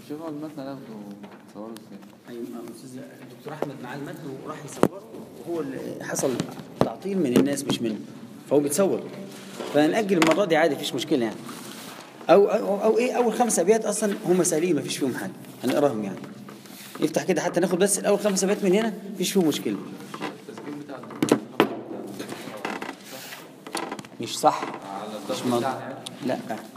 شوف المتن ناخده تصوره ازاي ايوه استاذ الدكتور احمد معاه المتن وراح يصوره وهو اللي حصل تعطيل من الناس مش منه فهو بيتصور فنأجل المره دي عادي مفيش مشكله يعني او او, أو ايه اول خمس ابيات اصلا هم سهلين مفيش فيهم حاجه هنقراهم يعني افتح كده حتى ناخد بس الاول خمس ابيات من هنا مفيش فيهم مشكله التسجيل بتاع الدكتور محمد مش صح على مش الضغط مض... بتاعنا لا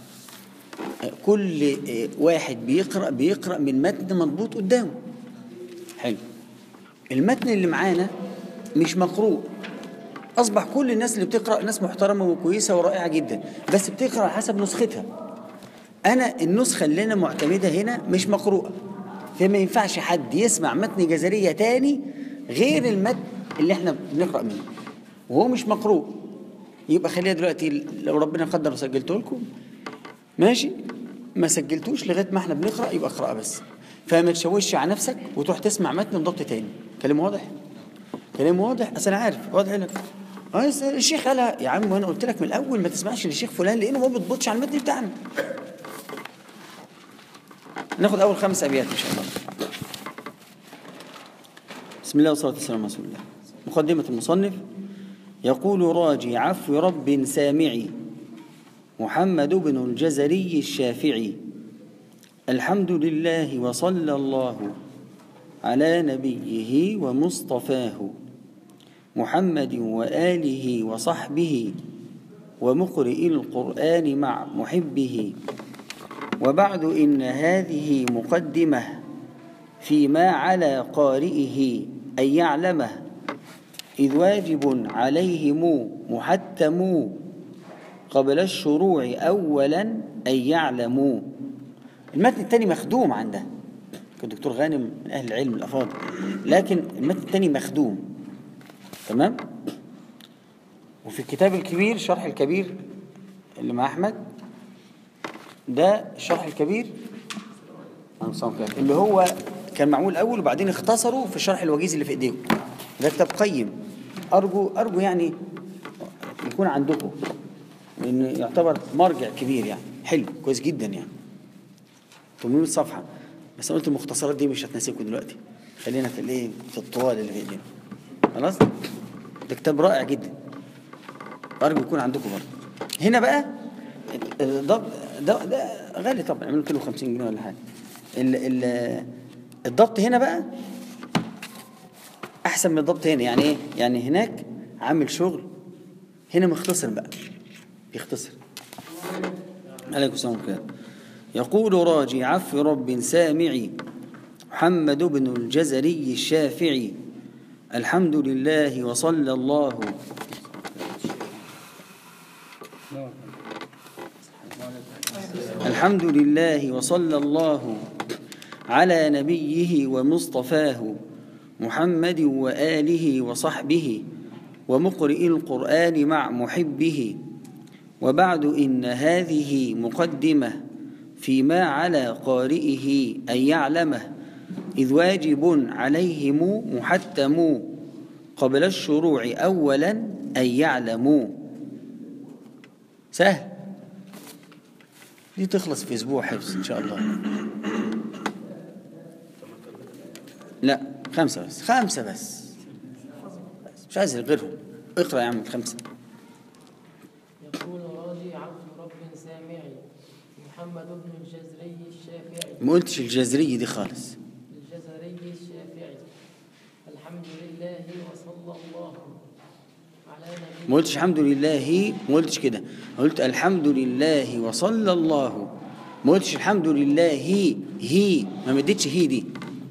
كل واحد بيقرأ بيقرأ من متن مضبوط قدامه حلو المتن اللي معانا مش مقروء أصبح كل الناس اللي بتقرأ ناس محترمة وكويسة ورائعة جدا بس بتقرأ على حسب نسختها أنا النسخة اللي أنا معتمدة هنا مش مقروءة فما ينفعش حد يسمع متن جزرية تاني غير المتن اللي احنا بنقرأ منه وهو مش مقروء يبقى خليها دلوقتي لو ربنا قدر وسجلته لكم ماشي ما سجلتوش لغايه ما احنا بنقرا يبقى اقرا بس فما تشوشش على نفسك وتروح تسمع متن بضبط تاني كلام واضح كلام واضح اصل انا عارف واضح لك اه يس- الشيخ قالها يا عم وانا قلت لك من الاول ما تسمعش للشيخ فلان لانه ما بيضبطش على المتن بتاعنا ناخد اول خمس ابيات ان شاء الله بسم الله والصلاه والسلام على رسول الله مقدمه المصنف يقول راجي عفو رب سامعي محمد بن الجزري الشافعي الحمد لله وصلى الله على نبيه ومصطفاه محمد وآله وصحبه ومقرئ القرآن مع محبه وبعد إن هذه مقدمة فيما على قارئه أن يعلمه إذ واجب عليهم محتم قبل الشروع أولا أن يعلموا المتن الثاني مخدوم عنده كالدكتور غانم من أهل العلم الأفاضل لكن المتن الثاني مخدوم تمام وفي الكتاب الكبير شرح الكبير اللي مع أحمد ده الشرح الكبير اللي هو كان معمول أول وبعدين اختصروا في الشرح الوجيز اللي في إيديكم ده كتاب قيم أرجو أرجو يعني يكون عندكم لأنه يعتبر مرجع كبير يعني حلو كويس جدا يعني 800 صفحة بس أنا قلت المختصرات دي مش هتناسبكم دلوقتي خلينا في الايه في الطوال اللي في ايدينا خلاص ده كتاب رائع جدا أرجو يكون عندكم برضه هنا بقى ده ده, ده غالي طبعا عملوا كيلو 50 جنيه ولا حاجة ال ال الضبط هنا بقى أحسن من الضبط هنا يعني إيه؟ يعني هناك عامل شغل هنا مختصر بقى يختصر عليكم السلام كده يقول راجي عفو رب سامعي محمد بن الجزري الشافعي الحمد لله وصلى الله الحمد لله وصلى الله على نبيه ومصطفاه محمد وآله وصحبه ومقرئ القرآن مع محبه وبعد إن هذه مقدمة فيما على قارئه أن يعلمه إذ واجب عليهم محتم قبل الشروع أولا أن يعلموا سهل دي تخلص في أسبوع حفظ إن شاء الله لا خمسة بس خمسة بس مش عايز غيرهم اقرأ يا عم الخمسة يقول راجي عبد رب سامعي محمد بن الجزري الشافعي ما قلتش الجزرية دي خالص الجزري الشافعي الحمد لله وصلى الله على نبي ما قلتش الحمد لله ما قلتش كده قلت الحمد لله وصلى الله ما قلتش الحمد لله هي هي ما مديتش هي دي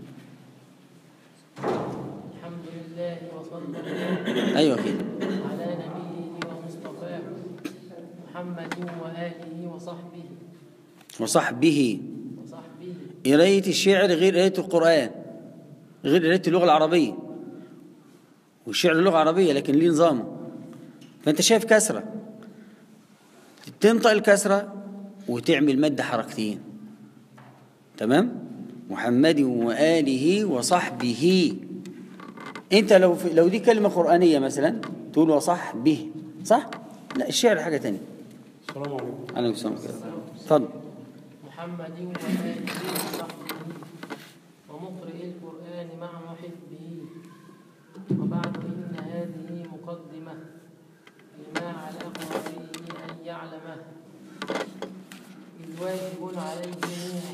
الحمد لله وصلى الله ايوه كده على نبيه ومصطفاه محمد وآله وصحبه وصحبه وصحبه قراية الشعر غير قراية القرآن غير قراية اللغة العربية والشعر لغة عربية لكن ليه نظامه فأنت شايف كسرة تنطق الكسرة وتعمل مادة حركتين تمام محمد وآله وصحبه أنت لو في لو دي كلمة قرآنية مثلا تقول وصحبه صح؟ لا الشعر حاجة تانية السلام عليكم عليكم السلام اتفضل محمد وآله وصحبه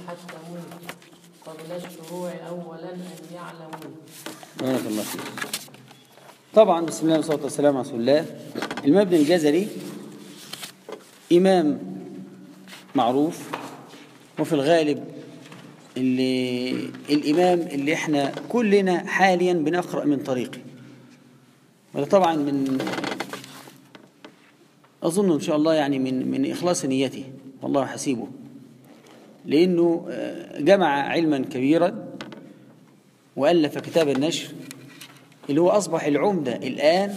حتموا قبل الشروع أولا أن يعلموا بارك الله فيك طبعا بسم الله والصلاه والسلام على رسول الله المبني الجزري امام معروف وفي الغالب اللي الامام اللي احنا كلنا حاليا بنقرا من طريقه وده طبعا من اظن ان شاء الله يعني من من اخلاص نيته والله حسيبه لانه آه، جمع علما كبيرا والف كتاب النشر اللي هو أصبح العمدة الآن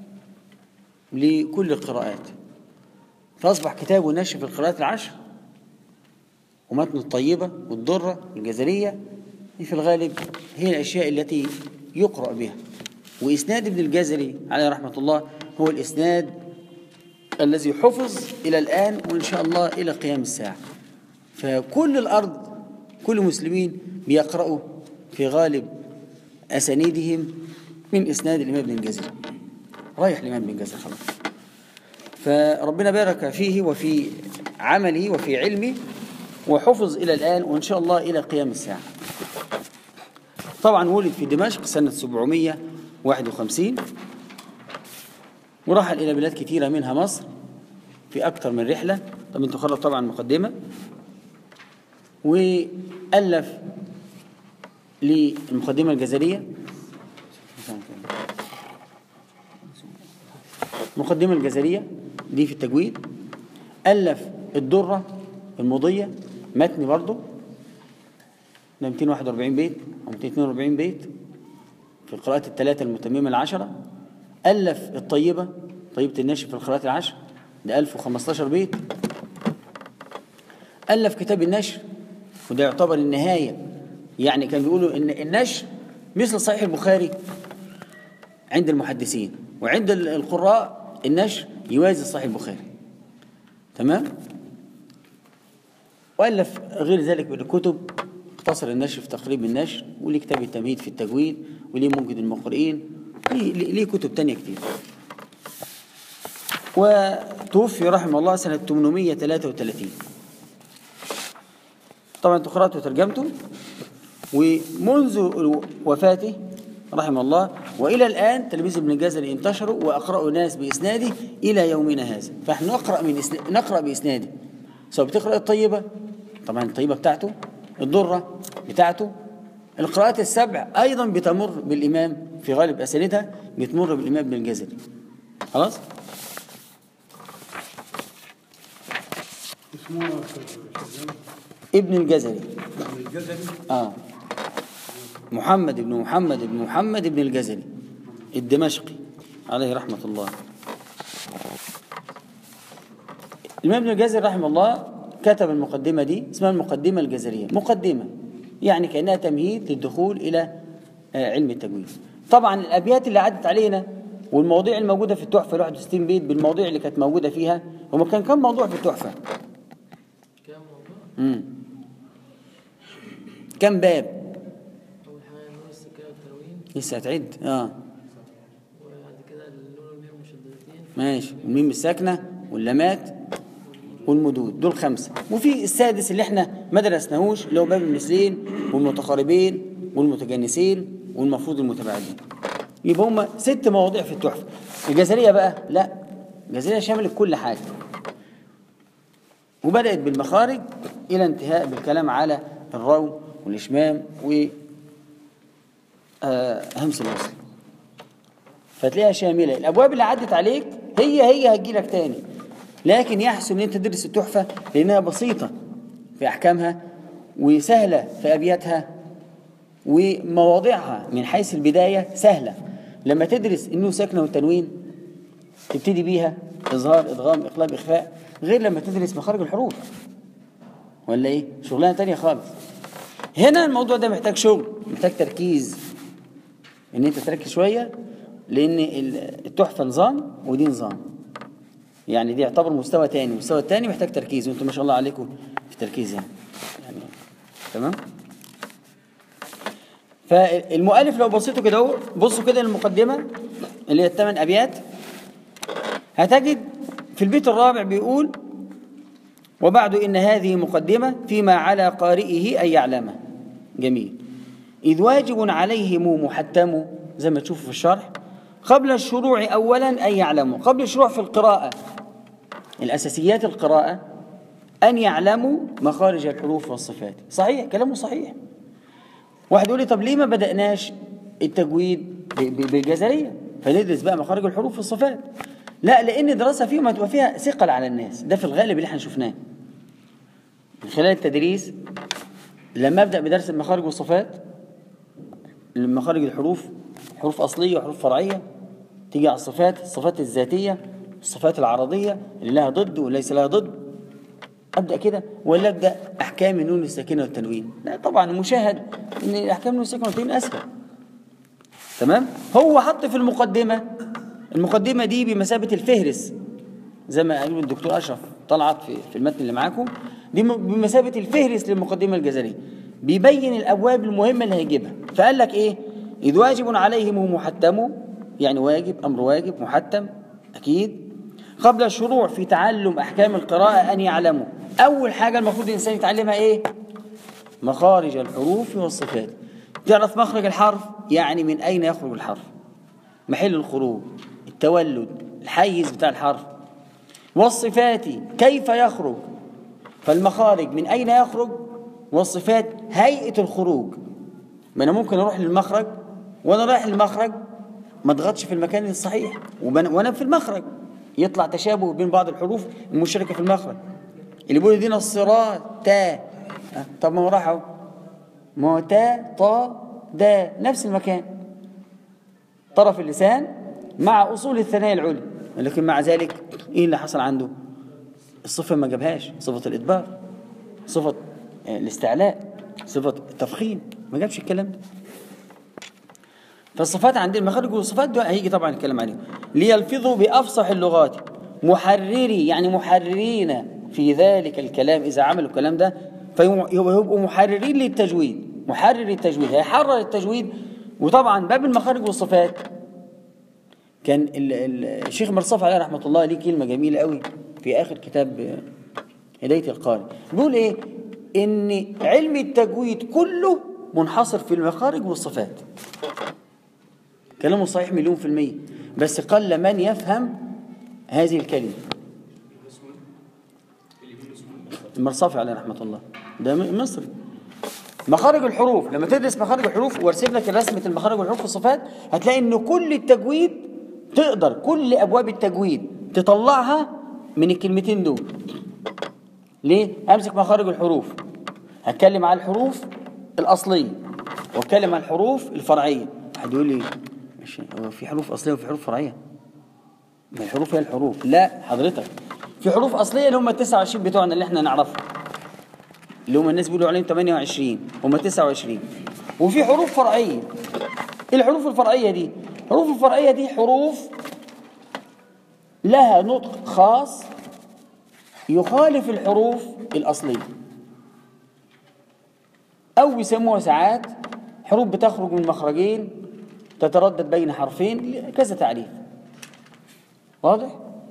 لكل القراءات فأصبح كتابه نشر في القراءات العشر ومتن الطيبة والضرة والجزرية دي في الغالب هي الأشياء التي يقرأ بها وإسناد ابن الجزري عليه رحمة الله هو الإسناد الذي حفظ إلى الآن وإن شاء الله إلى قيام الساعة فكل الأرض كل المسلمين بيقرأوا في غالب أسانيدهم من إسناد الإمام ابن الجزري رايح الإمام ابن الجزري خلاص فربنا بارك فيه وفي عمله وفي علمه وحفظ إلى الآن وإن شاء الله إلى قيام الساعة طبعا ولد في دمشق سنة 751 ورحل إلى بلاد كثيرة منها مصر في أكثر من رحلة طب انتوا خرج طبعا مقدمة وألف للمقدمة الجزرية المقدمة الجزرية دي في التجويد ألف الدرة المضية متن برضه ده 241 بيت أو 242 بيت في القراءات الثلاثة المتممة العشرة ألف الطيبة طيبة النشر في القراءات العشر ده 1015 بيت ألف كتاب النشر وده يعتبر النهاية يعني كان بيقولوا إن النشر مثل صحيح البخاري عند المحدثين وعند ال- القراء النشر يوازي صحيح البخاري تمام وألف غير ذلك من الكتب اختصر النشر في تقريب النشر وليه كتاب التمهيد في التجويد وليه موجد المقرئين ليه, ليه ليه كتب تانية كتير وتوفي رحمه الله سنة 833 طبعا انتوا قرأتوا وترجمته ومنذ وفاته رحمه الله والى الان تلميذ ابن الجزري انتشروا واقرأوا الناس باسناده الى يومنا هذا فاحنا نقرا من إسنا... نقرا باسناده سواء بتقرا الطيبه طبعا الطيبه بتاعته الضره بتاعته القراءات السبع ايضا بتمر بالامام في غالب اسانيدها بتمر بالامام ابن الجزري خلاص اسمه شغال ابن الجزري الجزري اه محمد بن محمد بن محمد بن الجزري الدمشقي عليه رحمة الله الإمام ابن الجزري رحمه الله كتب المقدمة دي اسمها المقدمة الجزرية مقدمة يعني كأنها تمهيد للدخول إلى آه، علم التجويد طبعا الأبيات اللي عدت علينا والمواضيع الموجودة في التحفة 61 بيت بالمواضيع اللي كانت موجودة فيها هما كان كم موضوع في التحفة؟ كام موضوع مم. كم باب؟ أول حاجة نور السكاية والتروين لسه هتعد اه وبعد كده اللون والميم مشددتين ماشي الميم الساكنه واللامات والمدود دول خمسه وفي السادس اللي احنا ما درسناهوش اللي هو باب المثلين والمتقاربين والمتجانسين والمفروض المتباعدين يبقى هم ست مواضيع في التحفه الجزريه بقى لا الجزريه شملت كل حاجه وبدات بالمخارج الى انتهاء بالكلام على الروم والاشمام و آه، همس الوصل فتلاقيها شاملة الأبواب اللي عدت عليك هي هي هتجيلك تاني لكن يحسن ان انت تدرس التحفة لانها بسيطة في احكامها وسهلة في ابياتها ومواضعها من حيث البداية سهلة لما تدرس النون ساكنة والتنوين تبتدي بيها اظهار ادغام اقلاب اخفاء غير لما تدرس مخارج الحروف ولا ايه شغلانة تانية خالص هنا الموضوع ده محتاج شغل محتاج تركيز ان انت تركز شويه لان ال- التحفه نظام ودي نظام يعني دي يعتبر مستوى تاني المستوى التاني محتاج تركيز وانتم ما شاء الله عليكم في تركيز يعني, يعني تمام فالمؤلف لو بصيتوا كده اهو بصوا كده المقدمه اللي هي الثمان ابيات هتجد في البيت الرابع بيقول وبعد إن هذه مقدمة فيما على قارئه أن يعلمه جميل إذ واجب عليهم محتم زي ما تشوفوا في الشرح قبل الشروع أولا أن يعلموا قبل الشروع في القراءة الأساسيات القراءة أن يعلموا مخارج الحروف والصفات صحيح كلامه صحيح واحد يقول لي طب ليه ما بدأناش التجويد ب- ب- بالجزرية فندرس بقى مخارج الحروف والصفات لا لأن دراسة فيهم هتبقى فيها ثقل على الناس ده في الغالب اللي احنا شفناه من خلال التدريس لما أبدأ بدرس المخارج والصفات مخارج الحروف حروف أصلية وحروف فرعية تيجي على الصفات الصفات الذاتية الصفات العرضية اللي لها ضد وليس لها ضد ابدا كده ولا ابدا احكام النون الساكنه والتنوين لا طبعا المشاهد ان احكام النون الساكنه والتنوين اسهل تمام هو حط في المقدمه المقدمه دي بمثابه الفهرس زي ما قال الدكتور اشرف طلعت في في المتن اللي معاكم دي م- بمثابه الفهرس للمقدمه الجزريه بيبين الابواب المهمه اللي هيجيبها فقال لك ايه اذ واجب عليهم محتم يعني واجب امر واجب محتم اكيد قبل الشروع في تعلم احكام القراءه ان يعلموا اول حاجه المفروض الانسان يتعلمها ايه مخارج الحروف والصفات تعرف مخرج الحرف يعني من اين يخرج الحرف محل الخروج التولد الحيز بتاع الحرف والصفات كيف يخرج فالمخارج من أين يخرج والصفات هيئة الخروج ما أنا ممكن أروح للمخرج وأنا رايح للمخرج ما اضغطش في المكان الصحيح وبن- وأنا في المخرج يطلع تشابه بين بعض الحروف المشتركة في المخرج اللي بيقول دينا الصراط تا أه، طب ما هو راح أهو. ما هو تا طا دا نفس المكان طرف اللسان مع أصول الثنايا العليا لكن مع ذلك إيه اللي حصل عنده الصفة ما جابهاش صفة الإدبار صفة آه، الاستعلاء صفة التفخيم ما جابش الكلام ده فالصفات عندنا المخارج والصفات دول هيجي طبعا نتكلم عليهم ليلفظوا بأفصح اللغات محرري يعني محررين في ذلك الكلام إذا عملوا الكلام ده فيبقوا محررين للتجويد محرر التجويد هيحرر التجويد وطبعا باب المخارج والصفات كان ال- ال- الشيخ مرصف عليه رحمة الله ليه كلمة جميلة قوي في آخر كتاب آه، هداية القارئ بيقول إيه إن علم التجويد كله منحصر في المخارج والصفات كلامه صحيح مليون في المية بس قل من يفهم هذه الكلمة المرصافي عليه رحمة الله ده م- مصري مخارج الحروف لما تدرس مخارج الحروف وارسم لك رسمة المخارج والحروف والصفات هتلاقي ان كل التجويد تقدر كل ابواب التجويد تطلعها من الكلمتين دول ليه؟ امسك مخارج الحروف هتكلم على الحروف الاصليه واتكلم عن الحروف الفرعيه حد يقول لي مش هو في حروف اصليه وفي حروف فرعيه ما الحروف هي الحروف لا حضرتك في حروف اصليه اللي هم ال 29 بتوعنا اللي احنا نعرفهم اللي هم الناس بيقولوا عليهم 28 هم 29 وفي حروف فرعيه ايه الحروف الفرعيه دي الحروف الفرعيه دي حروف لها نطق خاص يخالف الحروف الاصليه او يسموها ساعات حروف بتخرج من مخرجين تتردد بين حرفين كذا تعريف واضح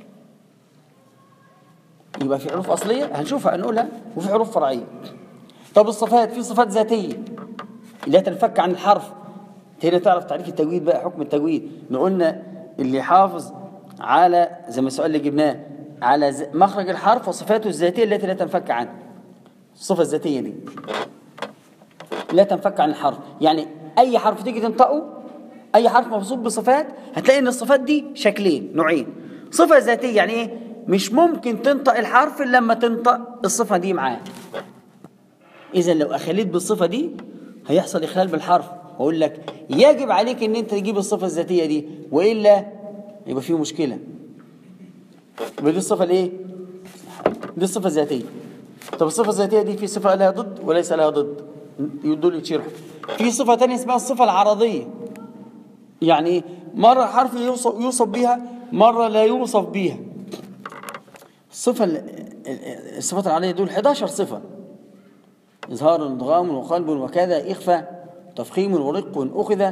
يبقى في حروف اصليه هنشوفها هنقولها وفي حروف فرعيه طب الصفات في صفات ذاتيه لا تنفك عن الحرف هنا تعرف تعريف التجويد بقى حكم التجويد قلنا اللي حافظ على زي ما السؤال اللي جبناه على ز- مخرج الحرف وصفاته الذاتيه التي لا تنفك عنه الصفه الذاتيه دي لا تنفك عن الحرف يعني اي حرف تيجي تنطقه اي حرف موصوف بصفات هتلاقي ان الصفات دي شكلين نوعين صفه ذاتيه يعني ايه مش ممكن تنطق الحرف الا لما تنطق الصفه دي معاه اذا لو اخليت بالصفه دي هيحصل اخلال بالحرف واقول لك يجب عليك ان انت تجيب الصفه الذاتيه دي والا يبقى فيه مشكله يبقى دي الصفه الايه دي الصفه الذاتيه طب الصفه الذاتيه دي في صفه لها ضد وليس لها ضد دول يتشرحوا في صفه ثانيه اسمها الصفه العرضيه يعني ايه مره حرف يوصف يوصف بيها مره لا يوصف بيها الصفه ال- ال- الصفات العرضيه دول 11 صفه إظهار ادغام وقلب وكذا إخفاء تفخيم ورق أخذ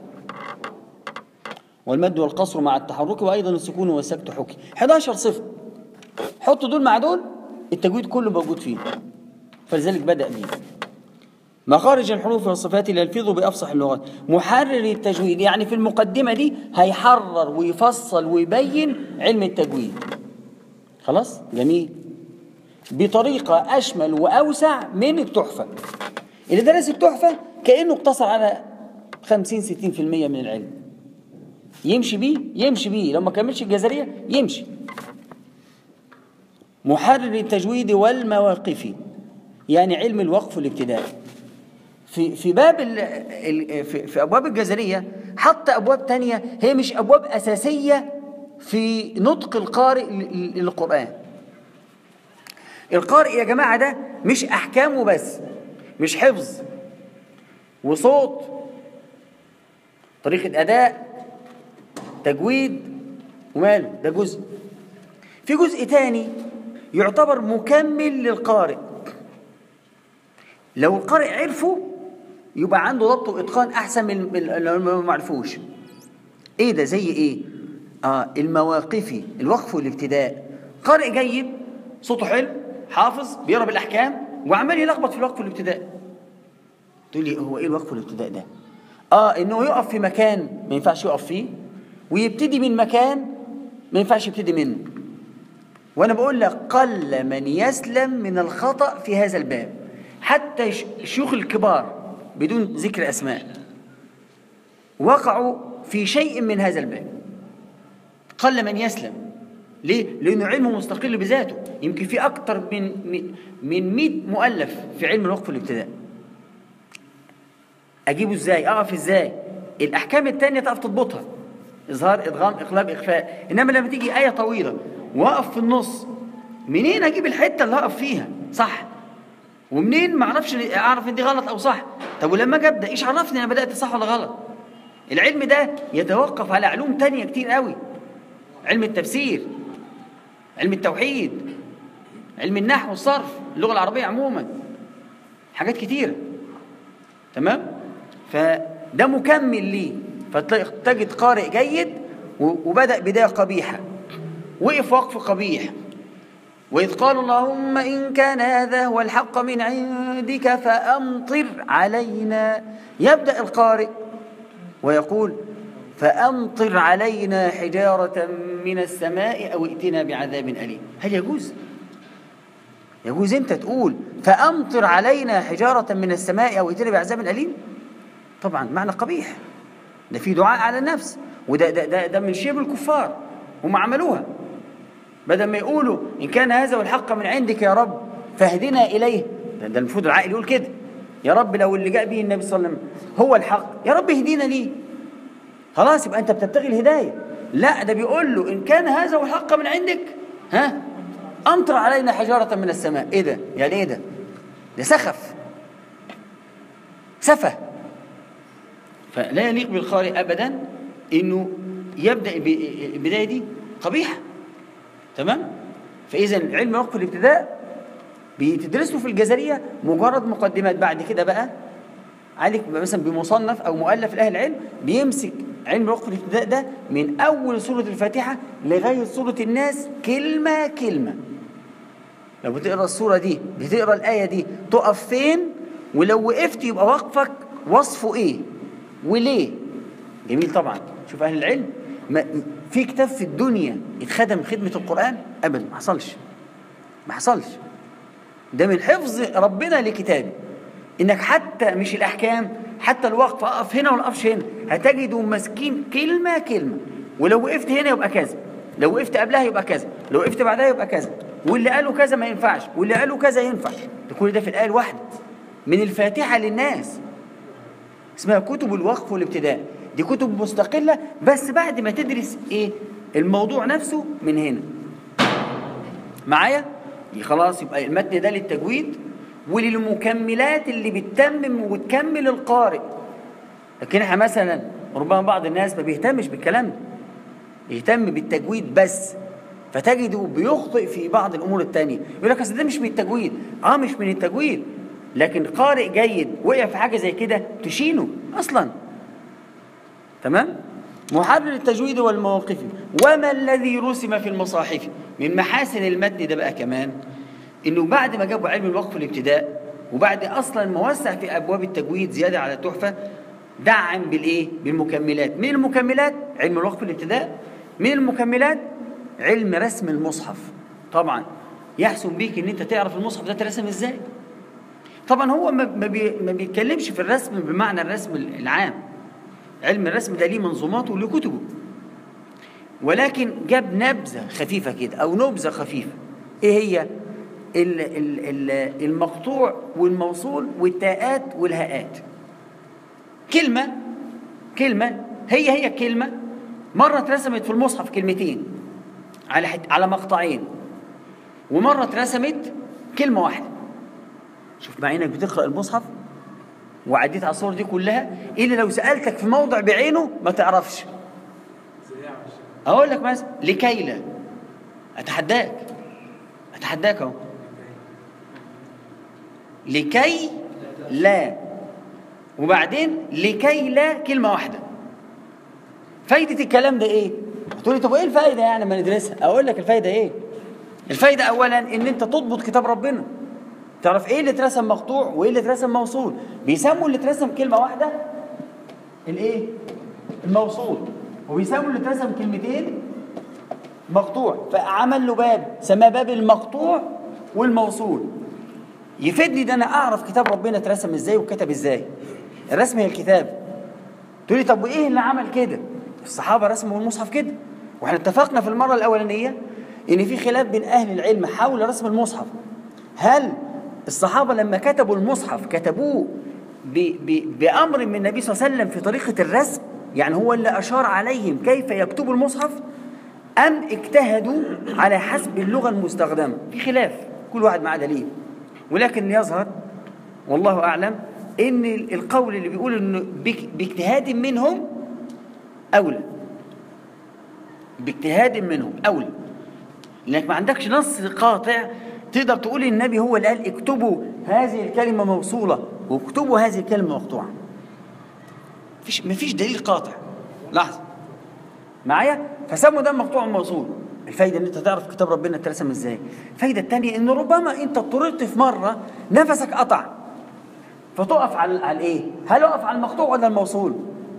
والمد والقصر مع التحرك وأيضا السكون والسكت حكي 11 صفة حط دول مع دول التجويد كله موجود فيه فلذلك بدأ به مخارج الحروف والصفات اللي يلفظ بأفصح اللغات محرر التجويد يعني في المقدمة دي هيحرر ويفصل ويبين علم التجويد خلاص جميل بطريقة أشمل وأوسع من التحفة اللي درس التحفة كأنه اقتصر على 50 60% من العلم يمشي بيه يمشي بيه لو ما كملش الجزرية يمشي محرر التجويد والمواقف يعني علم الوقف والابتدائي في في باب ال ال في, في ابواب الجزريه حط ابواب تانية هي مش ابواب اساسيه في نطق القارئ للقران القارئ يا جماعه ده مش احكامه بس مش حفظ وصوت طريقه اداء تجويد وماله ده جزء في جزء تاني يعتبر مكمل للقارئ لو القارئ عرفه يبقى عنده ضبط واتقان احسن من لو ما عرفوش ايه ده زي ايه اه المواقفي الوقف والابتداء قارئ جيد صوته حلو حافظ بيقرا بالاحكام وعمال يلخبط في الوقف والابتداء تقول لي هو ايه الوقف والابتداء ده اه انه يقف في مكان ما ينفعش يقف فيه ويبتدي من مكان ما ينفعش يبتدي منه وانا بقول لك قل من يسلم من الخطا في هذا الباب حتى الشيوخ الكبار بدون ذكر اسماء وقعوا في شيء من هذا الباب قل من يسلم ليه؟ لأنه علمه مستقل بذاته يمكن في أكثر من من 100 مؤلف في علم الوقف والابتداء أجيبه إزاي؟ أقف إزاي؟ الأحكام الثانية تقف تضبطها إظهار إدغام إقلاب إخفاء إنما لما تيجي آية طويلة وأقف في النص منين أجيب الحتة اللي هقف فيها؟ صح ومنين ما اعرفش اعرف ان دي غلط او صح طب ولما اجي ابدا ايش عرفني انا بدات صح ولا غلط العلم ده يتوقف على علوم تانية كتير قوي علم التفسير علم التوحيد علم النحو والصرف اللغه العربيه عموما حاجات كتيره تمام فده مكمل ليه فتجد قارئ جيد وبدا بدايه قبيحه وقف وقف قبيح وإذ قالوا اللهم إن كان هذا هو الحق من عندك فأمطر علينا يبدأ القارئ ويقول فأمطر علينا حجارة من السماء أو ائتنا بعذاب أليم هل يجوز؟ يجوز أنت تقول فأمطر علينا حجارة من السماء أو ائتنا بعذاب أليم؟ طبعا معنى قبيح ده في دعاء على النفس وده ده, ده, ده من شيب الكفار هم عملوها بدل ما يقولوا إن كان هذا الحق من عندك يا رب فاهدنا إليه ده, ده المفروض العاقل يقول كده يا رب لو اللي جاء به النبي صلى الله عليه وسلم هو الحق يا رب اهدينا ليه خلاص يبقى أنت بتبتغي الهداية لا ده بيقول له إن كان هذا هو الحق من عندك ها أمطر علينا حجارة من السماء إيه ده يعني إيه ده ده سخف سفه فلا يليق بالقارئ أبدا إنه يبدأ البداية دي قبيحة تمام فاذا علم وقف الابتداء بتدرسه في الجزريه مجرد مقدمات بعد كده بقى عليك مثلا بمصنف او مؤلف لاهل العلم بيمسك علم وقف الابتداء ده من اول سوره الفاتحه لغايه سوره الناس كلمه كلمه لو بتقرا السوره دي بتقرا الايه دي تقف فين ولو وقفت يبقى وقفك وصفه ايه وليه جميل طبعا شوف اهل العلم ما في كتاب في الدنيا اتخدم خدمة القرآن أبدا ما حصلش ما حصلش ده من حفظ ربنا لكتابه إنك حتى مش الأحكام حتى الوقف أقف هنا ولا أقفش هنا هتجدوا ماسكين كلمة كلمة ولو وقفت هنا يبقى كذا لو وقفت قبلها يبقى كذا لو وقفت بعدها يبقى كذا واللي قالوا كذا ما ينفعش واللي قالوا كذا ينفع ده كل ده في الآية الواحدة من الفاتحة للناس اسمها كتب الوقف والابتداء دي كتب مستقلة بس بعد ما تدرس ايه الموضوع نفسه من هنا معايا خلاص يبقى المتن ده للتجويد وللمكملات اللي بتتمم وبتكمل القارئ لكن احنا مثلا ربما بعض الناس ما بيهتمش بالكلام ده يهتم بالتجويد بس فتجده بيخطئ في بعض الامور التانية يقول لك اصل ده مش من التجويد اه مش من التجويد لكن قارئ جيد وقع في حاجه زي كده تشينه اصلا تمام محرر التجويد والمواقف وما الذي رسم في المصاحف من محاسن المتن ده بقى كمان انه بعد ما جابوا علم الوقف الابتداء وبعد اصلا ما وسع في ابواب التجويد زياده على التحفه دعم بالايه بالمكملات من المكملات علم الوقف الابتداء من المكملات علم رسم المصحف طبعا يحسن بيك ان انت تعرف المصحف ده اترسم ازاي طبعا هو ما ما بي- ما بيتكلمش في الرسم بمعنى الرسم العام علم الرسم ده ليه منظوماته وليه كتبه ولكن جاب نبذه خفيفه كده او نبذه خفيفه ايه هي ال- ال- ال- المقطوع والموصول والتاءات والهاءات كلمه كلمه هي هي كلمه مره اترسمت في المصحف كلمتين على حت على مقطعين ومره اترسمت كلمه واحده شوف مع انك بتقرا المصحف وعديت على الصور دي كلها الا لو سالتك في موضع بعينه ما تعرفش اقول لك مثلا لكي لا اتحداك اتحداك اهو لكي لا وبعدين لكي لا كلمه واحده فايده الكلام ده ايه تقول لي طب ايه الفايده يعني ما ندرسها اقول لك الفايده ايه الفايده اولا ان انت تضبط كتاب ربنا تعرف ايه اللي اترسم مقطوع وايه اللي اترسم موصول بيسموا اللي اترسم كلمه واحده الايه الموصول وبيسموا اللي اترسم كلمتين مقطوع فعمل له باب سماه باب المقطوع والموصول يفيدني ده انا اعرف كتاب ربنا اترسم ازاي وكتب ازاي الرسم هي الكتاب تقول لي طب وايه اللي عمل كده الصحابه رسموا المصحف كده واحنا اتفقنا في المره الاولانيه ان في خلاف بين اهل العلم حول رسم المصحف هل الصحابه لما كتبوا المصحف كتبوه ب ب بامر من النبي صلى الله عليه وسلم في طريقه الرسم يعني هو اللي اشار عليهم كيف يكتبوا المصحف ام اجتهدوا على حسب اللغه المستخدمه في خلاف كل واحد معاه دليل ولكن يظهر والله اعلم ان القول اللي بيقول انه بك- باجتهاد منهم اولى باجتهاد منهم اولى لانك ما عندكش نص قاطع تقدر تقول النبي هو اللي قال اكتبوا هذه الكلمه موصوله واكتبوا هذه الكلمه مقطوعه مفيش مفيش دليل قاطع لحظه معايا فسموا ده مقطوع موصول الفايده ان انت تعرف كتاب ربنا اترسم ازاي الفايده الثانيه ان ربما انت اضطررت في مره نفسك قطع فتقف على على الايه هل اقف على المقطوع ولا الموصول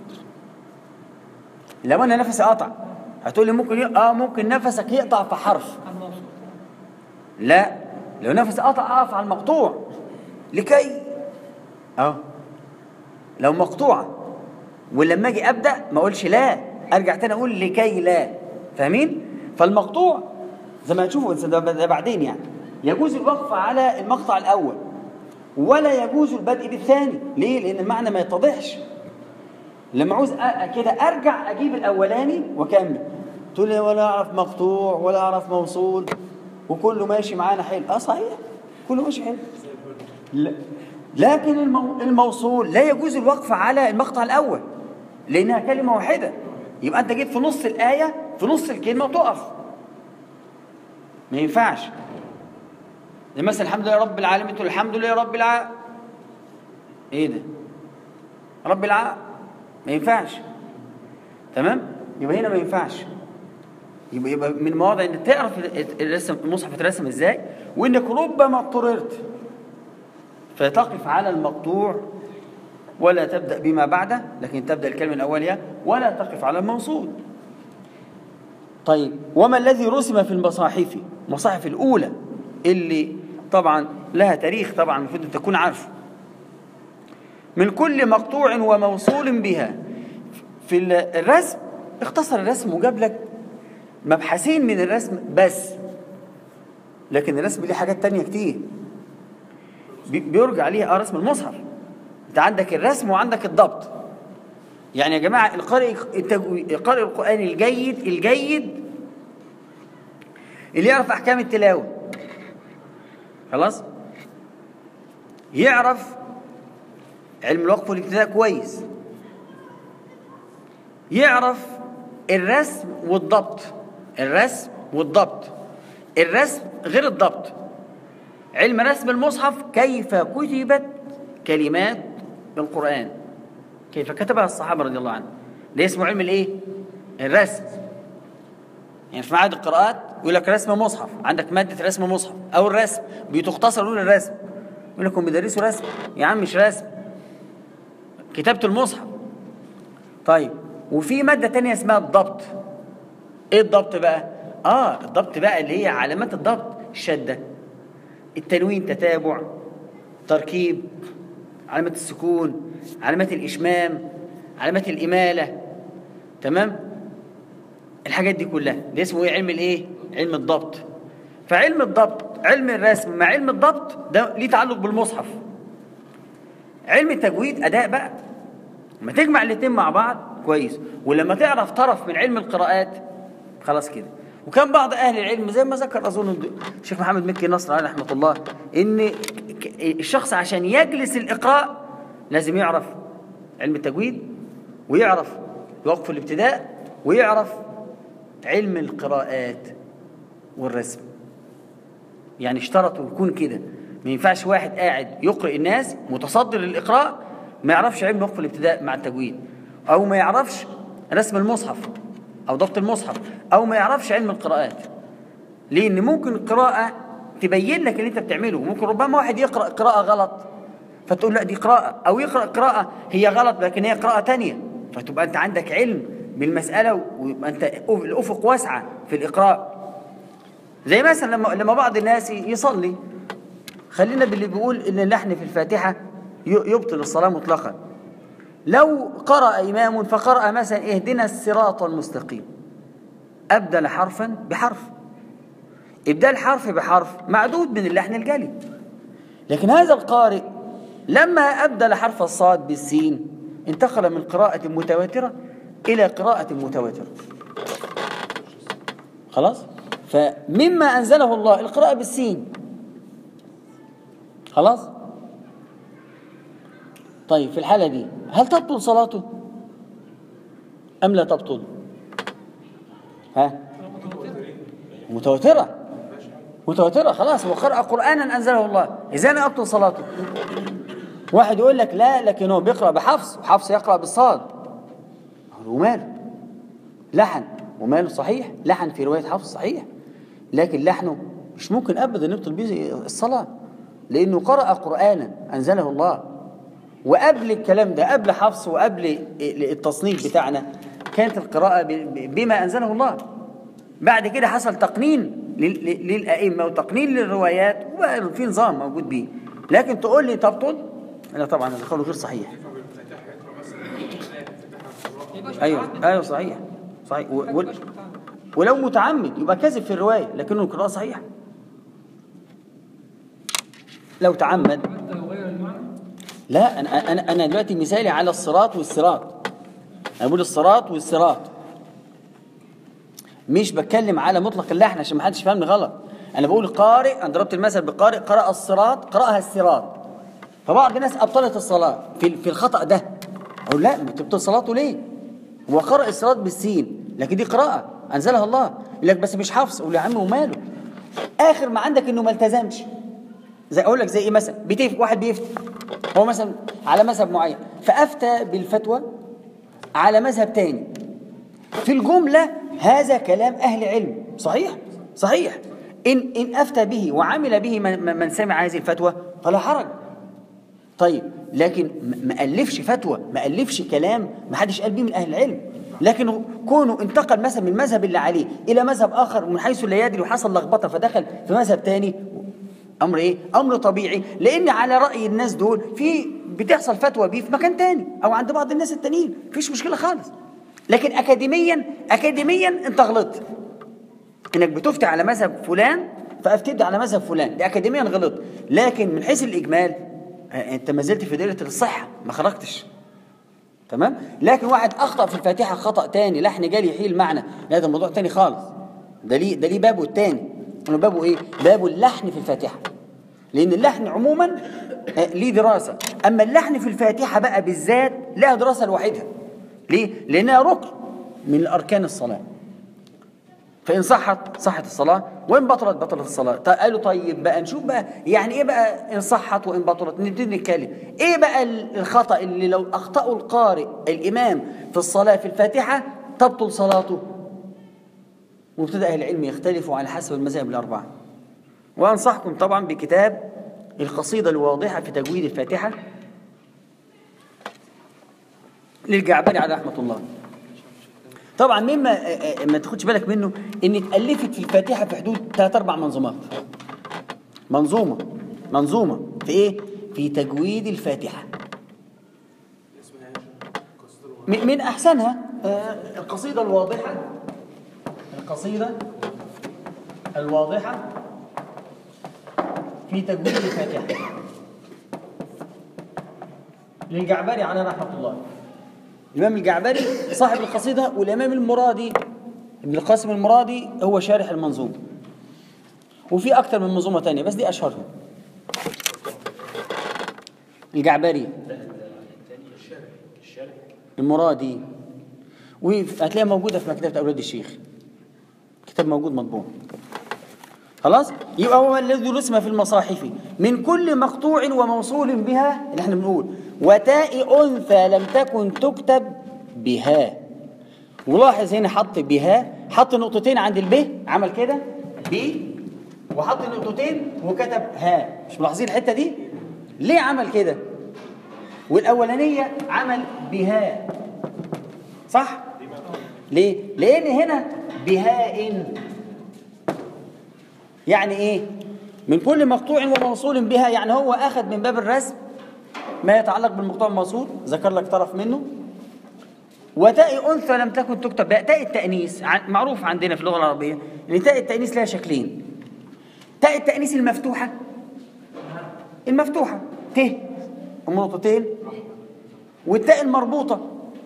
لو انا نفسي قطع هتقول لي ممكن ي... اه ممكن نفسك يقطع في حرف لا لو نفسي قطع اقف على المقطوع لكي اه لو مقطوعه ولما اجي ابدا ما اقولش لا ارجع تاني اقول لكي لا فاهمين فالمقطوع زي ما هتشوفوا ده ده بعدين يعني يجوز الوقف على المقطع الاول ولا يجوز البدء بالثاني ليه لان المعنى ما يتضحش لما عاوز أ- كده ارجع اجيب الاولاني واكمل تقول لي ولا اعرف مقطوع ولا اعرف موصول وكله ماشي معانا حلو اه صحيح كله ماشي حلو لا. لكن المو... الموصول لا يجوز الوقف على المقطع الاول لانها كلمه واحده يبقى انت جيت في نص الايه في نص الكلمه وتقف ما ينفعش زي مثلا الحمد لله رب العالمين تقول الحمد لله رب العالمين ايه ده رب العالمين ما ينفعش تمام يبقى هنا ما ينفعش يبقى يبقى من المواضع انك تعرف الرسم المصحف اترسم ازاي وانك ربما اضطررت فتقف على المقطوع ولا تبدا بما بعده لكن تبدا الكلمه الاوليه ولا تقف على الموصول طيب وما الذي رسم في المصاحف المصاحف الاولى اللي طبعا لها تاريخ طبعا المفروض ان تكون عارفه من كل مقطوع وموصول بها في الرسم اختصر الرسم وجاب لك مبحثين من الرسم بس لكن الرسم ليه حاجات تانية كتير بي- بيرجع ليها اه رسم المصحف انت عندك الرسم وعندك الضبط يعني يا جماعة القارئ التجو- القارئ القرآن الجيد الجيد اللي يعرف أحكام التلاوة خلاص يعرف علم الوقف والابتداء كويس يعرف الرسم والضبط الرسم والضبط الرسم غير الضبط علم رسم المصحف كيف كتبت كلمات القرآن كيف كتبها الصحابة رضي الله عنهم ده اسمه علم الايه الرسم يعني في معاهد القراءات يقول لك رسم مصحف عندك ماده رسم مصحف او الرسم بتختصر نقول الرسم يقول لكم بيدرسوا رسم يا عم مش رسم كتابه المصحف طيب وفي ماده تانية اسمها الضبط ايه الضبط بقى اه الضبط بقى اللي هي علامات الضبط الشده التنوين تتابع تركيب علامات السكون علامات الاشمام علامات الاماله تمام الحاجات دي كلها ده اسمه ايه علم الايه علم الضبط فعلم الضبط علم الرسم مع علم الضبط ده ليه تعلق بالمصحف علم التجويد اداء بقى لما تجمع الاثنين مع بعض كويس ولما تعرف طرف من علم القراءات خلاص كده وكان بعض اهل العلم زي ما ذكر اظن الشيخ محمد مكي نصر عليه رحمه الله ان ك- الشخص عشان يجلس الاقراء لازم يعرف علم التجويد ويعرف وقف الابتداء ويعرف علم القراءات والرسم يعني اشترطوا يكون كده ما ينفعش واحد قاعد يقرأ الناس متصدر للإقراء ما يعرفش علم وقف الابتداء مع التجويد أو ما يعرفش رسم المصحف أو ضبط المصحف أو ما يعرفش علم القراءات لأن ممكن القراءة تبين لك اللي أنت بتعمله ممكن ربما واحد يقرأ قراءة غلط فتقول لا دي قراءة أو يقرأ قراءة هي غلط لكن هي قراءة تانية فتبقى أنت عندك علم بالمسألة ويبقى أنت الأفق واسعة في الإقراء زي مثلا لما لما بعض الناس يصلي خلينا باللي بيقول ان اللحن في الفاتحه ي- يبطل الصلاه مطلقا لو قرأ إمام فقرأ مثلا اهدنا الصراط المستقيم أبدل حرفا بحرف إبدال حرف بحرف معدود من اللحن الجلي لكن هذا القارئ لما أبدل حرف الصاد بالسين انتقل من قراءة متواترة إلى قراءة متواترة خلاص فمما أنزله الله القراءة بالسين خلاص طيب في الحالة دي هل تبطل صلاته أم لا تبطل ها متواترة متواترة خلاص هو قرأ قرآنا أنزله الله إذا لا أبطل صلاته واحد يقول لك لا لكن هو بيقرأ بحفص وحفص يقرأ بالصاد وماله لحن وماله صحيح لحن في رواية حفص صحيح لكن لحنه مش ممكن أبدا يبطل به الصلاة لأنه قرأ قرآنا أنزله الله وقبل الكلام ده قبل حفص وقبل التصنيف بتاعنا كانت القراءة ب- بما أنزله الله بعد كده حصل تقنين لل- لل- للأئمة وتقنين للروايات وبقى في نظام موجود بيه لكن تقول لي تبطل لا طبعا هذا قول غير صحيح ايوه ايوه صحيح صحيح و- و- ولو متعمد يبقى كذب في الروايه لكنه القراءه صحيحه لو تعمد لا انا انا انا دلوقتي مثالي على الصراط والصراط انا بقول الصراط والصراط مش بتكلم على مطلق اللحن عشان ما حدش يفهمني غلط انا بقول قارئ انا ضربت المثل بقارئ قرأ الصراط قرأها الصراط فبعض الناس ابطلت الصلاه في في الخطأ ده اقول لا ما تبطل صلاته ليه هو قرأ الصراط بالسين لكن دي قراءة أنزلها الله يقول لك بس مش حفظ أقول له يا عم وماله آخر ما عندك إنه ما التزمش زي أقول لك زي إيه مثلا بتف واحد بيفتي هو مثلا على مذهب معين فأفتى بالفتوى على مذهب تاني في الجملة هذا كلام أهل علم صحيح صحيح إن إن أفتى به وعمل به من, من سمع هذه الفتوى فلا حرج طيب لكن ما- ما ألفش فتوى ما ألفش كلام ما حدش قال بيه من أهل العلم لكن كونه انتقل مثلا من المذهب اللي عليه إلى مذهب آخر من حيث لا يدري وحصل لخبطة فدخل في مذهب تاني أمر إيه؟ أمر طبيعي لأن على رأي الناس دول في بتحصل فتوى بيه في مكان تاني أو عند بعض الناس التانيين مفيش مشكلة خالص لكن أكاديميا أكاديميا أنت غلطت انك بتفتي على مذهب فلان فافتي على مذهب فلان دي اكاديميا غلط لكن من حيث الاجمال آه، انت ما زلت في دائره الصحه ما خرجتش تمام لكن واحد اخطا في الفاتحه خطا تاني لحن جالي يحيل معنى لا ده موضوع تاني خالص ده ليه ده ليه بابه التاني انه بابه ايه بابه اللحن في الفاتحه لان اللحن عموما آه، ليه دراسه اما اللحن في الفاتحه بقى بالذات لها دراسه لوحدها ليه لانها ركن من اركان الصلاه فإن صحت صحت الصلاة وإن بطلت بطلت الصلاة طيب قالوا طيب بقى نشوف بقى يعني إيه بقى إن صحت وإن بطلت نبتدي نتكلم إيه بقى الخطأ اللي لو أخطأه القارئ الإمام في الصلاة في الفاتحة تبطل صلاته وابتدأ أهل العلم يختلفوا على حسب المذاهب الأربعة وأنصحكم طبعا بكتاب القصيدة الواضحة في تجويد الفاتحة للجعبري على رحمة الله طبعا مما آه، آه، ما تاخدش بالك منه ان اتألفت في الفاتحة في حدود ثلاث أربع منظومات منظومة منظومة في ايه؟ في تجويد الفاتحة م- من أحسنها آه، القصيدة الواضحة القصيدة الواضحة في تجويد الفاتحة للجعبري على رحمة الله الإمام الجعبري صاحب القصيدة والإمام المرادي ابن القاسم المرادي هو شارح المنظومة وفي أكثر من منظومة تانية بس دي أشهرهم الجعبري المرادي وهتلاقيها موجودة في مكتبة أولاد الشيخ كتاب موجود مطبوع خلاص يبقى هو الذي رسم في المصاحف من كل مقطوع وموصول بها اللي احنا بنقول وتاء أنثى لم تكن تكتب بها ولاحظ هنا حط بها حط نقطتين عند الب عمل كده ب وحط نقطتين وكتب ها مش ملاحظين الحتة دي ليه عمل كده والأولانية عمل بها صح ليه لأن هنا بهاء يعني ايه من كل مقطوع وموصول بها يعني هو اخذ من باب الرسم ما يتعلق بالمقطوع الموصول ذكر لك طرف منه وتاء انثى لم تكن تكتب بها تاء التانيث ع- معروف عندنا في اللغه العربيه ان تاء التانيث لها شكلين تاء التانيث المفتوحه المفتوحه ت ام نقطتين والتاء المربوطه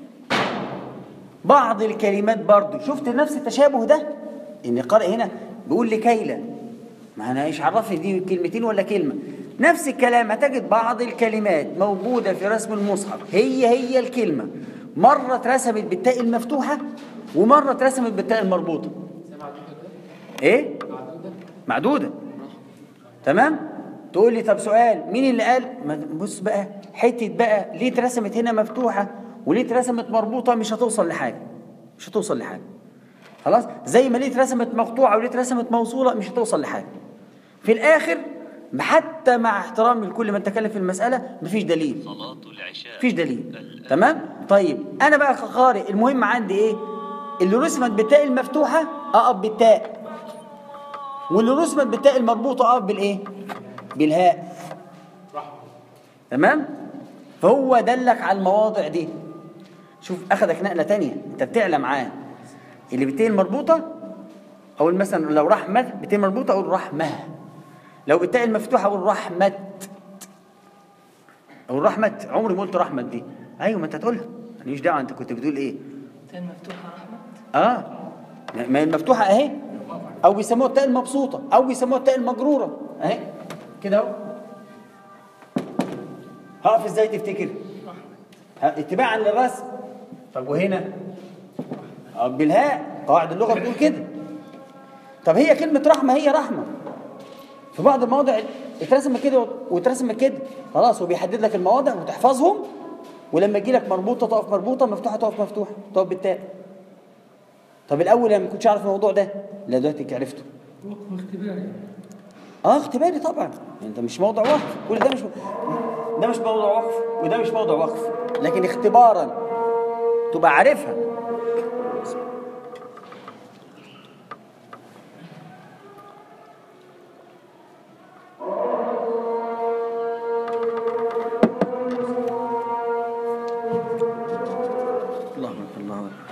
بعض الكلمات برضو شفت نفس التشابه ده ان قارئ هنا بيقول لكيلة ما انا ايش عرفني دي كلمتين ولا كلمه نفس الكلام هتجد بعض الكلمات موجوده في رسم المصحف هي هي الكلمه مره اترسمت بالتاء المفتوحه ومره اترسمت بالتاء المربوطه ايه معدوده تمام تقول لي طب سؤال مين اللي قال ما بص بقى حته بقى ليه اترسمت هنا مفتوحه وليه اترسمت مربوطه مش هتوصل لحاجه مش هتوصل لحاجه خلاص زي ما ليه اترسمت مقطوعه وليه اترسمت موصوله مش هتوصل لحاجه في الاخر حتى مع احترامي لكل من تكلم في المساله مفيش دليل صلاة العشاء مفيش دليل تمام طيب انا بقى كقارئ المهم عندي ايه اللي رسمت بالتاء المفتوحه اقف بالتاء واللي رسمت بالتاء المربوطه اقف بالايه بالهاء تمام فهو دلك على المواضع دي شوف اخذك نقله تانية انت بتعلى معاه اللي بالتاء المربوطه او مثلا لو رحمه بالتاء المربوطه اقول رحمه لو بالتاء المفتوحه اقول رحمه او الرحمة عمري ما قلت رحمة دي ايوه ما انت تقولها ماليش دعوه انت كنت بتقول ايه تاني مفتوحة رحمة اه ما هي المفتوحه اهي او بيسموها التاء المبسوطه او بيسموها التاء المجروره اهي كده اهو هقف ازاي تفتكر ها، اتباعا للرسم طب وهنا آه، بالهاء قواعد اللغه بتقول كده طب هي كلمه رحمه هي رحمه في بعض المواضع اترسمت كده واترسمت كده خلاص هو بيحدد لك المواضع وتحفظهم ولما تجي لك مربوطه تقف مربوطه مفتوحه تقف مفتوحه تقف بالتاء طب الاول انا ما كنتش عارف الموضوع ده لا دلوقتي عرفته اه اختباري طبعا انت مش موضع وقف كل ده مش ده مش موضع وقف وده مش موضع وقف لكن اختبارا تبقى عارفها الله اكبر الله اكبر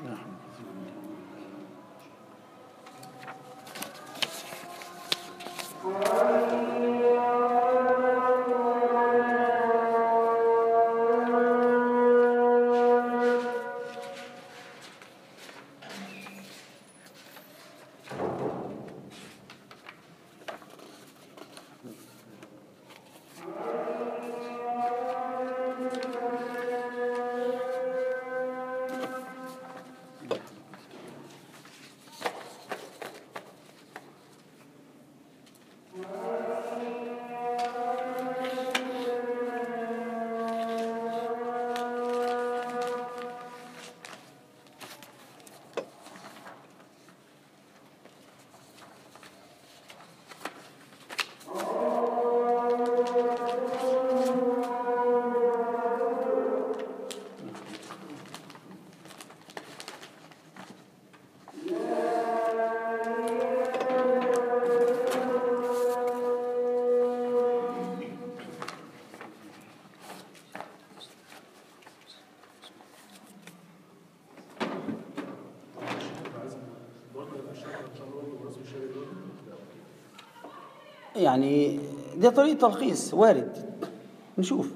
يعني دي طريقة تلخيص وارد نشوف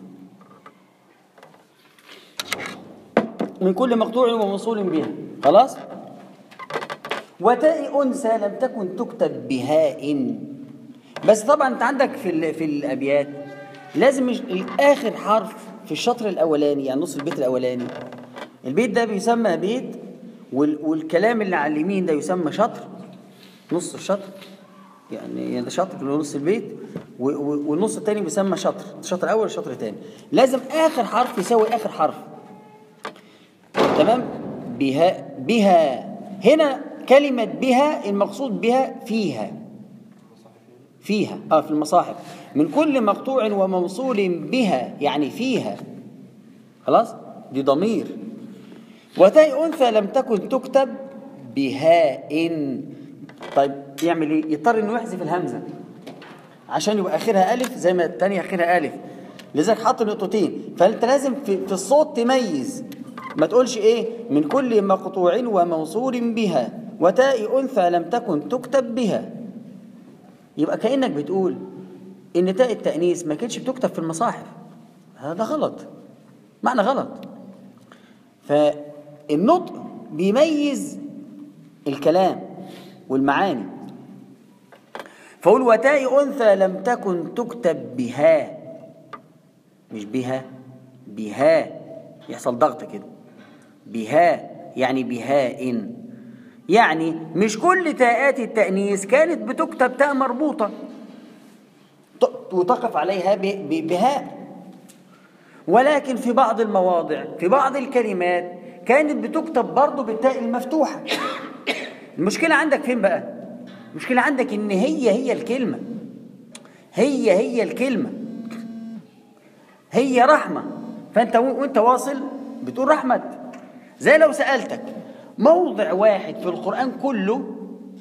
من كل مقطوع وموصول بها خلاص وتاء أنثى لم تكن تكتب بهاء بس طبعا انت عندك في ال- في الابيات لازم مش- اخر حرف في الشطر الاولاني يعني نص البيت الاولاني البيت ده بيسمى بيت وال- والكلام اللي على اليمين ده يسمى شطر نص الشطر يعني يعني ده شطر اللي هو نص البيت و- و- والنص التاني بيسمى شطر الشطر الاول والشطر التاني لازم اخر حرف يساوي اخر حرف تمام بها بها هنا كلمة بها المقصود بها فيها فيها اه في المصاحف من كل مقطوع وموصول بها يعني فيها خلاص دي ضمير وتاء أنثى لم تكن تكتب بهاء طيب يعمل ايه يضطر انه يحذف الهمزة عشان يبقى اخرها الف زي ما الثانيه اخرها الف لذلك حط نقطتين فانت لازم في, في الصوت تميز ما تقولش ايه من كل مقطوع وموصول بها وتاء انثى لم تكن تكتب بها يبقى كانك بتقول ان تاء التانيث ما كانتش بتكتب في المصاحف هذا غلط معنى غلط فالنطق بيميز الكلام والمعاني فقول وتاء أنثى لم تكن تكتب بها مش بها بها يحصل ضغط كده بها يعني بهاء يعني مش كل تاءات التأنيث كانت بتكتب تاء مربوطة ت- وتقف عليها ب- ب- بهاء ولكن في بعض المواضع في بعض الكلمات كانت بتكتب برضه بالتاء المفتوحة المشكلة عندك فين بقى؟ المشكلة عندك إن هي هي الكلمة هي هي الكلمة هي رحمة فأنت و- وأنت واصل بتقول رحمة زي لو سألتك موضع واحد في القرآن كله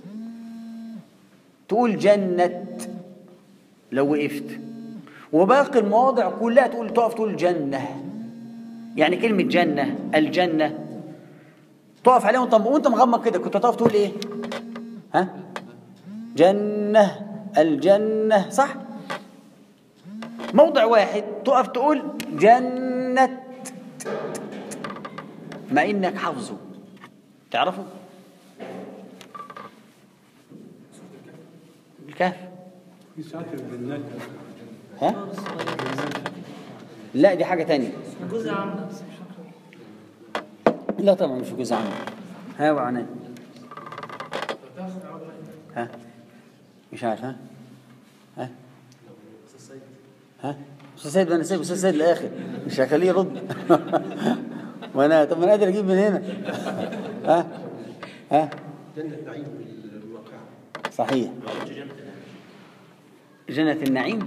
تقول جنة لو وقفت وباقي المواضع كلها تقول تقف تقول جنة يعني كلمة جنة الجنة تقف عليها وانت وانت مغمض كده كنت تقف تقول ايه؟ ها؟ جنة الجنة صح؟ موضع واحد تقف تقول جنة مع انك حافظه تعرفه؟ الكهف في ساعات الجنات ها؟ لا دي حاجة تانية جزء عامة لا طبعا مش جزء عنه ها وعنان ها مش عارف ها ها ها استاذ سيد انا سايب استاذ سيد الاخر مش هخليه يرد وانا طب ما انا قادر اجيب من هنا ها ها جنة نعيم بالواقع صحيح جنة النعيم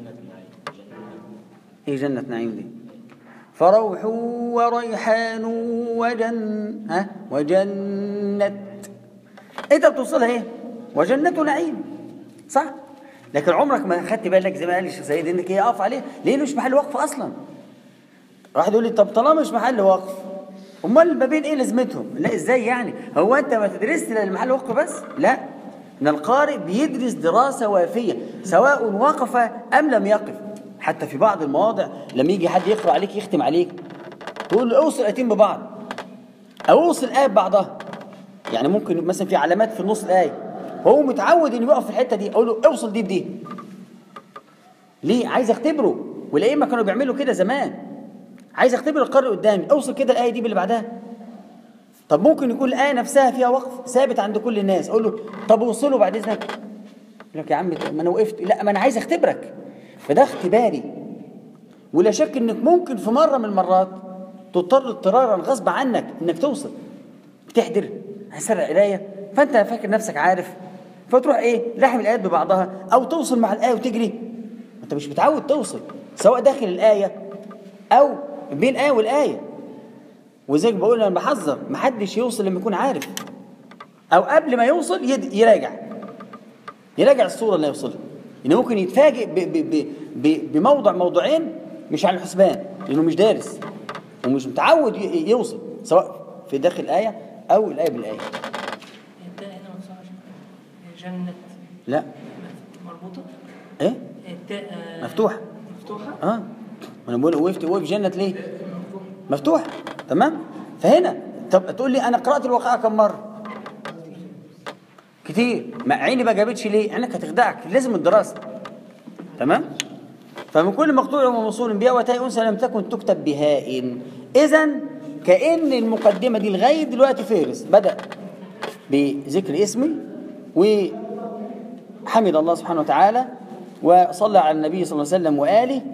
ايه جنة نعيم دي فروح وريحان وجن ها وجنة انت بتوصلها ايه وجنة نعيم صح لكن عمرك ما خدت بالك زي ما قال الشيخ سيد انك هي اقف عليه ليه مش محل وقف اصلا واحد يقول لي طب طالما مش محل وقف امال البابين ايه لازمتهم لا ازاي يعني هو انت ما تدرس للمحل وقف بس لا ان القارئ بيدرس دراسه وافيه سواء وقف ام لم يقف حتى في بعض المواضع لما يجي حد يقرا عليك يختم عليك تقول له اوصل ايتين ببعض او اوصل ايه ببعضها يعني ممكن مثلا في علامات في النص الايه هو متعود انه يقف في الحته دي اقول له اوصل دي بدي ليه عايز اختبره والائمه كانوا بيعملوا كده زمان عايز اختبر القارئ قدامي اوصل كده الايه دي باللي بعدها طب ممكن يكون الايه نفسها فيها وقف ثابت عند كل الناس اقول له طب اوصله بعد اذنك يقول لك يا عم ما انا وقفت لا ما انا عايز اختبرك فده اختباري ولا شك انك ممكن في مره من المرات تضطر اضطرارا غصب عنك انك توصل بتحضر هسرق قرايه فانت فاكر نفسك عارف فتروح ايه لحم الايات ببعضها او توصل مع الايه وتجري انت مش متعود توصل سواء داخل الايه او بين الايه والايه وزيك بقول انا بحذر محدش يوصل لما يكون عارف او قبل ما يوصل يد- يراجع يراجع الصوره اللي هيوصلها انه ممكن يتفاجئ ب ب ب ب بموضع موضوعين مش على الحسبان لانه مش دارس ومش متعود ي- يوصل سواء في داخل ايه او الايه بالايه التاء هنا مكسورة يا شيخ. جنة لا مربوطة ايه التاء آه، مفتوحه مفتوحة اه ما انا بقول وقفت وقف جنة ليه؟ مفتوح تمام؟ فهنا طب تقول لي انا قرات الواقعه كم مره؟ كتير ما عيني ما جابتش ليه؟ عينك هتخدعك لازم الدراسه تمام؟ فمن كل مقطوع وموصول بها وتاء انثى لم تكن تكتب بهاء اذا كان المقدمه دي لغايه دلوقتي فارس بدا بذكر اسمي وحمد الله سبحانه وتعالى وصلى على النبي صلى الله عليه وسلم واله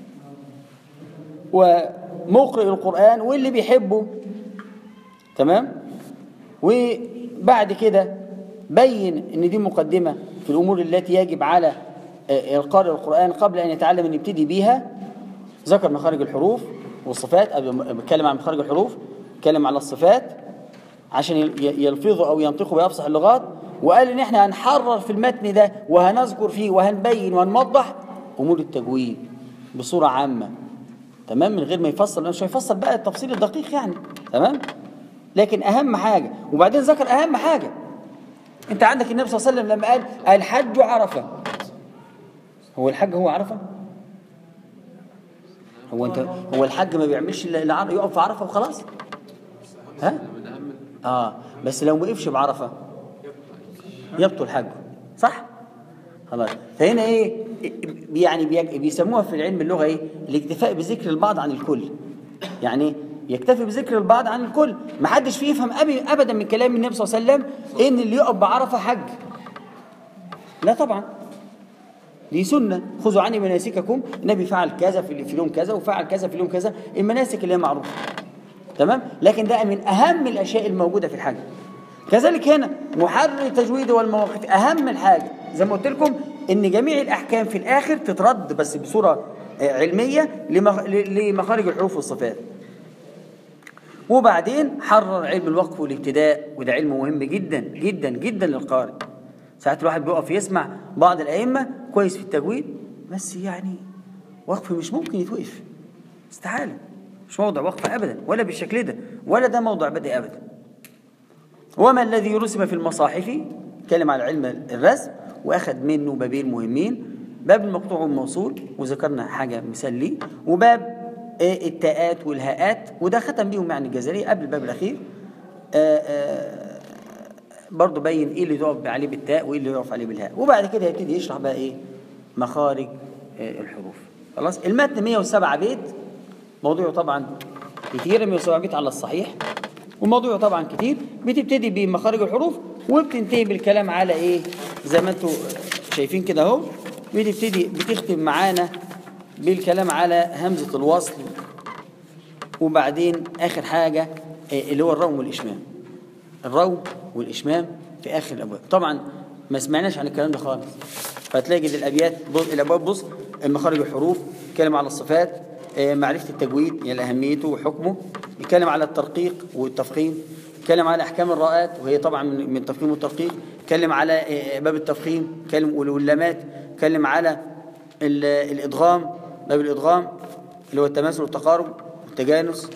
ومقرئ القرآن واللي بيحبه تمام وبعد كده بين ان دي مقدمة في الأمور التي يجب على آه، القارئ القرآن قبل أن يتعلم أن يبتدي بيها ذكر مخارج الحروف والصفات قبل ما بتكلم عن مخارج الحروف اتكلم على الصفات عشان ي- يلفظوا او ينطقوا بافصح اللغات وقال ان احنا هنحرر في المتن ده وهنذكر فيه وهنبين وهنوضح امور التجويد بصوره عامه تمام من غير ما يفصل لانه مش هيفصل بقى التفصيل الدقيق يعني تمام لكن اهم حاجه وبعدين ذكر اهم حاجه انت عندك النبي صلى الله عليه وسلم لما قال الحج عرفه هو الحج هو عرفه هو انت هو الحج ما بيعملش الا إلا عر- يقف في عرفه وخلاص ها من اهم اه بس لو وقفش بعرفه يبطل حجه صح خلاص فهنا ايه يعني بي- بيسموها في العلم اللغه ايه الاكتفاء بذكر البعض عن الكل يعني يكتفي بذكر البعض عن الكل ما حدش فيه يفهم أبي- ابدا من كلام النبي صلى الله عليه وسلم ان اللي يقف بعرفه حج لا طبعا دي سنة خذوا عني مناسككم النبي فعل كذا في في اليوم كذا وفعل كذا في اليوم كذا المناسك اللي هي معروفة تمام لكن ده من أهم الأشياء الموجودة في الحج كذلك هنا محرر التجويد والمواقف أهم الحاجة زي ما قلت لكم إن جميع الأحكام في الآخر تترد بس بصورة آه، علمية لمخ- ل- لمخارج الحروف والصفات وبعدين حرر علم الوقف والابتداء وده علم مهم جدا جدا جدا للقارئ ساعات الواحد بيقف يسمع بعض الأئمة كويس في التجويد بس يعني وقف مش ممكن يتوقف استحالة مش موضع وقف أبدا ولا بالشكل ده ولا ده موضع بدء أبدا وما الذي رسم في المصاحف اتكلم على علم الرسم واخذ منه بابين مهمين باب المقطوع والموصول وذكرنا حاجه مثال ليه وباب آه، التاءات والهاءات وده ختم بيهم يعني الجزري قبل الباب الاخير آه، آه، برضه بين ايه اللي يقف عليه بالتاء وايه اللي يقف عليه بالهاء وبعد كده يبتدي يشرح بقى ايه مخارج آه، الحروف خلاص المتن 107 بيت موضوعه طبعا كتير 107 بيت على الصحيح وموضوعه طبعا كتير بتبتدي بمخارج الحروف وبتنتهي بالكلام على ايه زي ما انتم شايفين كده اهو بتبتدي بتختم معانا بالكلام على همزة الوصل وبعدين اخر حاجة آه، اللي هو الروم والاشمام الروم والاشمام في اخر الابواب طبعا ما سمعناش عن الكلام ده خالص فتلاقي الابيات بص الابواب بص مخارج الحروف يتكلم على الصفات آه، معرفه التجويد يعني اهميته وحكمه يتكلم على الترقيق والتفخيم يتكلم على احكام الراءات وهي طبعا من من التفخيم والترقيق يتكلم على آه، باب التفخيم يتكلم واللامات يتكلم على ال- الادغام باب الادغام اللي هو التماثل والتقارب والتجانس يتكلم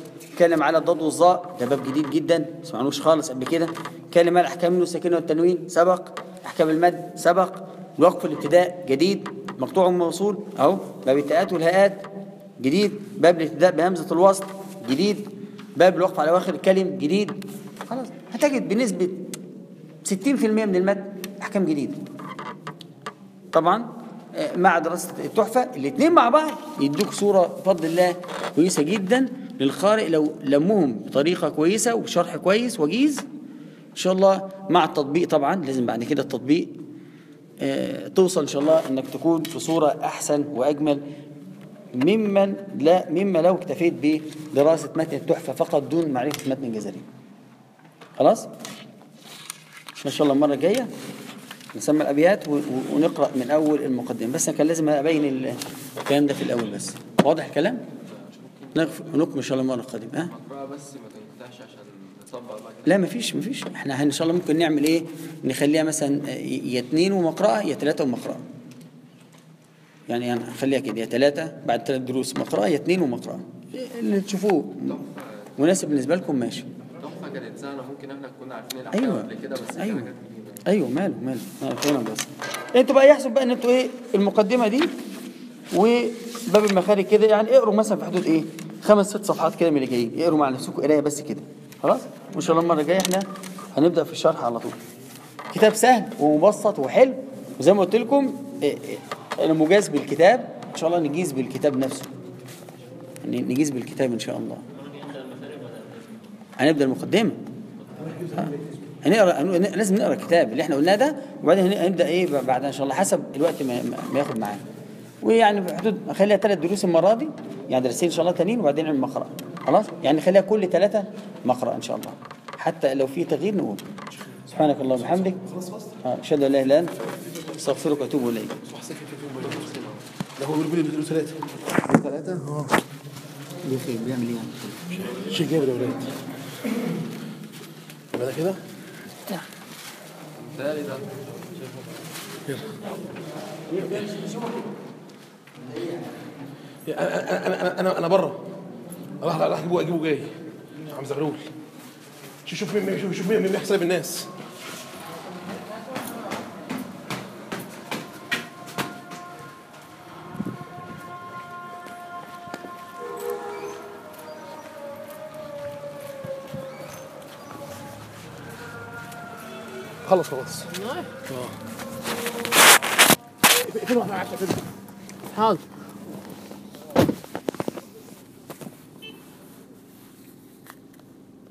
اتكلم على الضاد والظاء ده باب جديد جدا ما سمعنوش خالص قبل كده اتكلم على احكام النون الساكنه والتنوين سبق احكام المد سبق الوقف الابتداء جديد مقطوع وموصول اهو باب التاءات والهاءات جديد باب الابتداء بهمزه الوصل جديد باب الوقف على اواخر الكلم جديد خلاص هتجد بنسبه 60% من المتن احكام جديده طبعا آه، مع دراسه التحفه الاثنين مع بعض يدوك صوره بفضل الله كويسه جدا للقارئ لو لموهم بطريقه كويسه وبشرح كويس وجيز ان شاء الله مع التطبيق طبعا لازم بعد كده التطبيق آه، توصل ان شاء الله انك تكون في صوره احسن واجمل ممن لا مما لو اكتفيت بدراسه متن التحفه فقط دون معرفه متن الجزري خلاص ان شاء الله المره الجايه نسمى الابيات و- و- ونقرا من اول المقدمه بس أنا كان لازم ابين ال- الكلام ده في الاول بس واضح الكلام نقف- نكمل ان شاء الله المره القادمه ها مقرأة بس ما تنقطعش عشان نطبق بعد كده لا مفيش مفيش احنا ان شاء الله ممكن نعمل ايه نخليها مثلا يا اتنين ومقرأة يا تلاتة ومقرأة يعني يعني نخليها كده يا تلاتة بعد تلات دروس مقرأة يا اتنين ومقرأة اللي تشوفوه مناسب بالنسبة لكم ماشي تحفة كانت سهلة ممكن احنا كنا عارفين الأحكام ايوه قبل كده بس ايوه كانت جديدة ايوه ماله ماله انا فاهمك بس انتوا بقى يحسب بقى ان انتوا ايه المقدمه دي وباب المخارج كده يعني اقروا مثلا في حدود ايه خمس ست صفحات كده من اللي جايين اقروا مع نفسكم قرايه بس كده خلاص وان شاء الله المره الجايه احنا هنبدا في الشرح على طول كتاب سهل ومبسط وحلو وزي ما قلت لكم إيه إيه انا مجاز بالكتاب ان شاء الله نجيز بالكتاب نفسه ن- نجيز بالكتاب ان شاء الله هنبدا المقدمه هنقرا هن- لازم نقرا الكتاب اللي احنا قلناه ده وبعدين هن- هنبدا ايه بعد ان شاء الله حسب الوقت ما, ما- ما ياخد معانا ويعني في حدود نخليها ثلاث دروس المره دي يعني درسين ان شاء الله تانيين وبعدين نعمل مقرأ خلاص يعني نخليها كل ثلاثه مقرأ ان شاء الله حتى لو في تغيير نقول سبحانك اللهم وبحمدك آه، اشهد ان لا اله الا انت استغفرك واتوب اليك ده هو بيقول لي بيقولوا ثلاثة ثلاثة بخير بيعمل ايه يعني شيء جامد يا ولاد يبقى ده كده متهيألي ده انا انا انا انا بره راح راح اجيبه اجيبه جاي عم زغلول شوف شوف مين شوف شوف مين مين بيحصل بالناس خلص خلاص والله فين واحد معاك فين حاضر